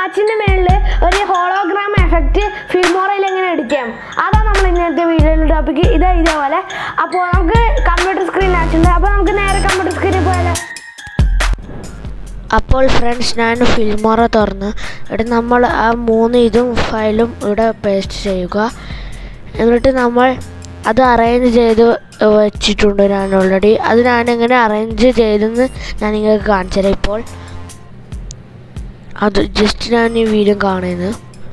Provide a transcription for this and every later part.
വാച്ചിന്റെ മേളിൽ ഒരു hologram effect ഫിൽമോറയിൽ എങ്ങനെ എടുക്കാം അതാണ് നമ്മൾ ഇന്നത്തെ വീഡിയോയുടെ ടോപ്പിക് ഇത് ഇതേപോലെ അപ്പോൾ നമുക്ക് കമ്പ്യൂട്ടർ സ്ക്രീൻ ആവശ്യമുണ്ട് അപ്പോൾ നമുക്ക് നേരെ കമ്പ്യൂട്ടർ സ്ക്രീനിൽ പോയാലോ അപ്പോൾ ഫ്രണ്ട്സ് ഞാൻ ഫിൽമോറ തുറന്ന് ഇവിടെ നമ്മൾ ആ മൂന്ന് ഇതും ഫയലും ഇവിടെ പേസ്റ്റ് ചെയ്യുക എന്നിട്ട് നമ്മൾ അത് അറേഞ്ച് ചെയ്ത് വെച്ചിട്ടുണ്ട് ഞാൻ ഓൾറെഡി അത് ഞാൻ എങ്ങനെ അറേഞ്ച് ചെയ്തെന്ന് ഞാൻ നിങ്ങൾക്ക് കാണിച്ചു തരാം ഇപ്പോൾ അത് ജസ്റ്റ് ഞാൻ ഈ വീഡിയോ കാണുന്നത്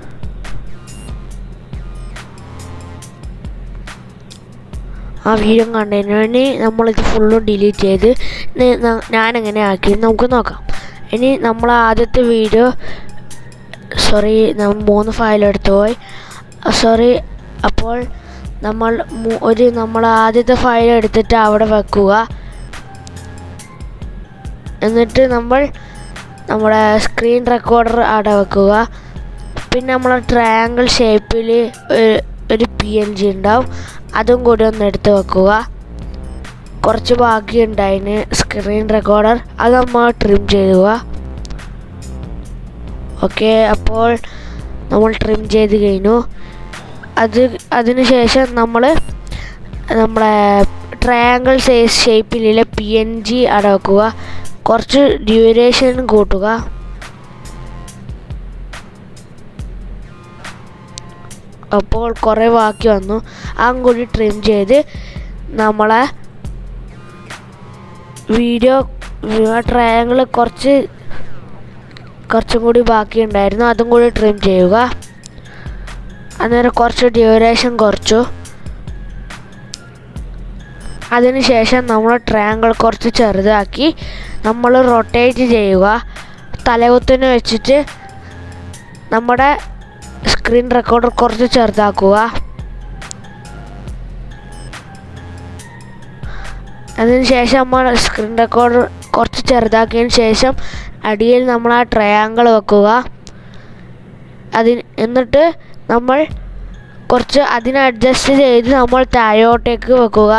ആ വീഡിയോ കണ്ടതിന് വേണ്ടി നമ്മളിത് ഫുള്ളും ഡിലീറ്റ് ചെയ്ത് ഇനി ന- ഞാൻ എങ്ങനെ ആക്കി നമുക്ക് നോക്കാം ഇനി നമ്മൾ ആദ്യത്തെ വീഡിയോ സോറി നമ്മൾ മൂന്ന് ഫയൽ എടുത്തു പോയി സോറി അപ്പോൾ നമ്മൾ മു- ഒരു നമ്മൾ ആദ്യത്തെ ഫയൽ എടുത്തിട്ട് അവിടെ വെക്കുക എന്നിട്ട് നമ്മൾ നമ്മുടെ സ്ക്രീൻ റെക്കോർഡർ അവിടെ വെക്കുക പിന്നെ നമ്മൾ ട്രയാങ്കിൾ ഷേപ്പിൽ ഒരു പി എൻ ജി ഉണ്ടാവും അതും കൂടി ഒന്ന് എടുത്ത് വെക്കുക കുറച്ച് ബാക്കിയുണ്ട് അതിന് സ്ക്രീൻ റെക്കോർഡർ അത് നമ്മൾ ട്രിം ചെയ്യുക ഓക്കെ അപ്പോൾ നമ്മൾ ട്രിം ചെയ്ത് കഴിഞ്ഞു അത് അതിന് ശേഷം നമ്മൾ നമ്മുടെ ട്രയാങ്കിൾ സൈസ് ഷേപ്പിലുള്ള പി എൻ ജി അടക്കുക കുറച്ച് ഡ്യൂറേഷൻ കൂട്ടുക അപ്പോൾ കുറേ ബാക്കി വന്നു അതും കൂടി ട്രിം ചെയ്ത് നമ്മളെ വീഡിയോ ട്രയാങ്കിൾ കുറച്ച് കുറച്ചും കൂടി ബാക്കി ഉണ്ടായിരുന്നു അതും കൂടി ട്രിം ചെയ്യുക അന്നേരം കുറച്ച് ഡ്യൂറേഷൻ കുറച്ചു അതിനുശേഷം നമ്മൾ ട്രയാങ്കിൾ കുറച്ച് ചെറുതാക്കി നമ്മൾ റൊട്ടേറ്റ് ചെയ്യുക തലകുത്തിന് വെച്ചിട്ട് നമ്മുടെ സ്ക്രീൻ റെക്കോർഡർ കുറച്ച് ചെറുതാക്കുക അതിനുശേഷം നമ്മൾ സ്ക്രീൻ റെക്കോർഡർ കുറച്ച് ചെറുതാക്കിയതിന് ശേഷം അടിയിൽ നമ്മൾ ആ ട്രയാങ്കിൾ വെക്കുക അതിന് എന്നിട്ട് നമ്മൾ കുറച്ച് അതിനെ അഡ്ജസ്റ്റ് ചെയ്ത് നമ്മൾ താഴോട്ടേക്ക് വെക്കുക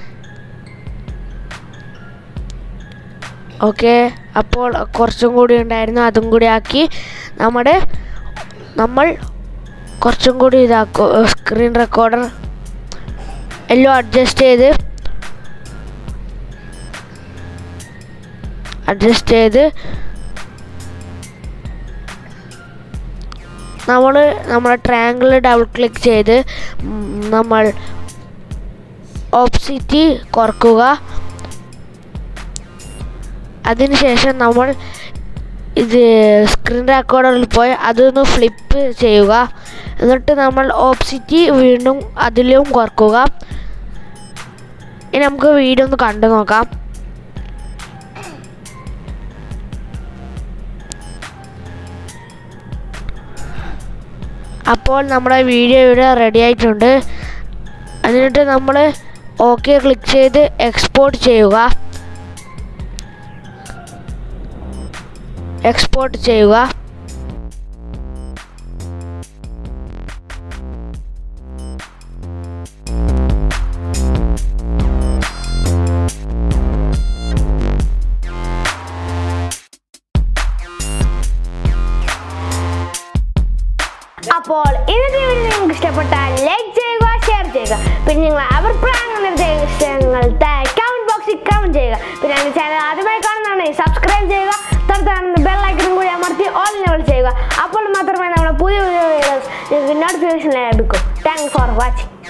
ഓക്കെ അപ്പോൾ കുറച്ചും കൂടി ഉണ്ടായിരുന്നു അതും കൂടി ആക്കി നമ്മുടെ നമ്മൾ കുറച്ചും കൂടി ഇതാക്കും സ്ക്രീൻ റെക്കോർഡർ എല്ലാം അഡ്ജസ്റ്റ് ചെയ്ത് അഡ്ജസ്റ്റ് ചെയ്ത് നമ്മൾ നമ്മുടെ ട്രയാങ്കിൾ ഡബിൾ ക്ലിക്ക് ചെയ്ത് ഉം, നമ്മൾ ഓപ്സിറ്റി കുറക്കുക അതിനുശേഷം നമ്മൾ ഇത് സ്ക്രീൻ റെക്കോർഡറിൽ പോയി അതൊന്ന് ഫ്ലിപ്പ് ചെയ്യുക എന്നിട്ട് നമ്മൾ ഓപ്സിറ്റി വീണ്ടും അതിലും കുറക്കുക ഇനി നമുക്ക് വീഡിയോ ഒന്ന് കണ്ടു നോക്കാം അപ്പോൾ നമ്മുടെ വീഡിയോ ഇവിടെ റെഡി ആയിട്ടുണ്ട് എന്നിട്ട് നമ്മൾ ഓക്കെ ക്ലിക്ക് ചെയ്ത് എക്സ്പോർട്ട് ചെയ്യുക എക്സ്പോർട്ട് ചെയ്യുക അപ്പോൾ ഇന്നത്തെ വീഡിയോ നിങ്ങൾക്ക് ഇഷ്ടപ്പെട്ടാൽ ലൈക്ക് ചെയ്യുക ഷെയർ ചെയ്യുക പിന്നെ നിങ്ങൾ അഭിപ്രായങ്ങൾ നിർദ്ദേശങ്ങൾ കമന്റ് ബോക്സിൽ കമന്റ് ചെയ്യുക പിന്നെ എൻ്റെ ചാനൽ ആദ്യമായി കാണുന്നതാണെങ്കിൽ സബ്സ്ക്രൈബ് ചെയ്യുക തൊട്ടടുത്ത് ബെൽ ഐക്കണും കൂടി അമർത്തി ഓൾ ലെവൽ ചെയ്യുക അപ്പോൾ മാത്രമേ നമ്മുടെ പുതിയ വീഡിയോ നിങ്ങൾക്ക് നോട്ടിഫിക്കേഷൻ ലഭിക്കൂ താങ്ക് ഫോർ വാച്ചിങ്